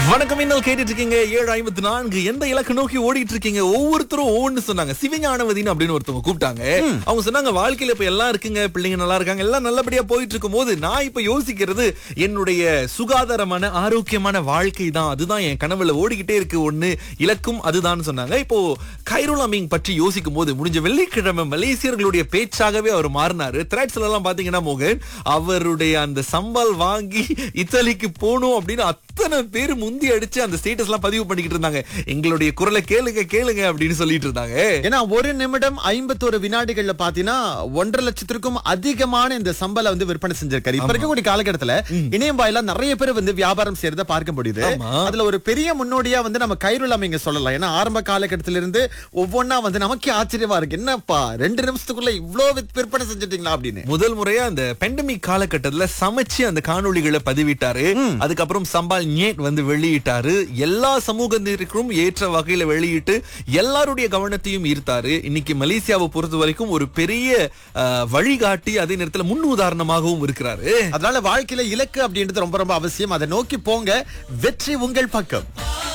வணக்கம் இன்னல் கேட்டுட்டு இருக்கீங்க ஏழு ஐம்பத்தி நான்கு எந்த இலக்கு நோக்கி ஓடிட்டு இருக்கீங்க ஒவ்வொருத்தரும் ஒவ்வொன்னு சொன்னாங்க சிவஞானவதினு அப்படின்னு ஒருத்தவங்க கூப்பிட்டாங்க அவங்க சொன்னாங்க வாழ்க்கையில இப்ப எல்லாம் இருக்குங்க பிள்ளைங்க நல்லா இருக்காங்க எல்லாம் நல்லபடியா போயிட்டு இருக்கும் போது நான் இப்ப யோசிக்கிறது என்னுடைய சுகாதாரமான ஆரோக்கியமான வாழ்க்கை தான் அதுதான் என் கனவுல ஓடிக்கிட்டே இருக்கு ஒண்ணு இலக்கும் அதுதான் சொன்னாங்க இப்போ கைருல் அமீங் பற்றி யோசிக்கும் போது முடிஞ்ச வெள்ளிக்கிழமை மலேசியர்களுடைய பேச்சாகவே அவர் மாறினாரு த்ரெட்ஸ்ல எல்லாம் பாத்தீங்கன்னா மோகன் அவருடைய அந்த சம்பால் வாங்கி இத்தாலிக்கு போகணும் அப்படின்னு அத்தனை பேர் முந்தி அடிச்சு அந்த ஸ்டேட்டஸ் எல்லாம் பதிவு பண்ணிக்கிட்டு இருந்தாங்க எங்களுடைய குரலை கேளுங்க கேளுங்க அப்படின்னு சொல்லிட்டு இருந்தாங்க ஏன்னா ஒரு நிமிடம் ஐம்பத்தோரு வினாடிகள்ல பாத்தீங்கன்னா ஒன்றரை லட்சத்திற்கும் அதிகமான இந்த சம்பளம் வந்து விற்பனை செஞ்சிருக்காரு இப்ப இருக்கக்கூடிய காலகட்டத்துல இணையம் வாயிலா நிறைய பேர் வந்து வியாபாரம் செய்யறத பார்க்க முடியுது ஆமா. அதுல ஒரு பெரிய முன்னோடியா வந்து நம்ம கைருல் அமைங்க சொல்லலாம் ஏன்னா ஆரம்ப காலகட்டத்தில இருந்து ஒவ்வொன்னா வந்து நமக்கே ஆச்சரியமா இருக்கு என்னப்பா ரெண்டு நிமிஷத்துக்குள்ள இவ்ளோ வித்- விற்பனை செஞ்சுட்டீங்களா அப்படின்னு முதல் முறையா அந்த பெண்டமிக் காலகட்டத்துல சமைச்சு அந்த காணொளிகளை பதிவிட்டாரு அதுக்கப்புறம் சம்பால் ஞேட் வந்து வெளியிட்டாரு எல்லா சமூகத்திற்கும் ஏற்ற வகையில வெளியிட்டு எல்லாருடைய கவனத்தையும் ஈர்த்தாரு இன்னைக்கு மலேசியாவை பொறுத்த வரைக்கும் ஒரு பெரிய அஹ், வழிகாட்டி அதே நேரத்துல முன் உதாரணமாகவும் இருக்கிறாரு அதனால வாழ்க்கையில இலக்கு அப்படின்றது ரொம்ப ரொம்ப அவசியம் அதை நோக்கி போங்க வெற்றி உங்கள் பக்கம்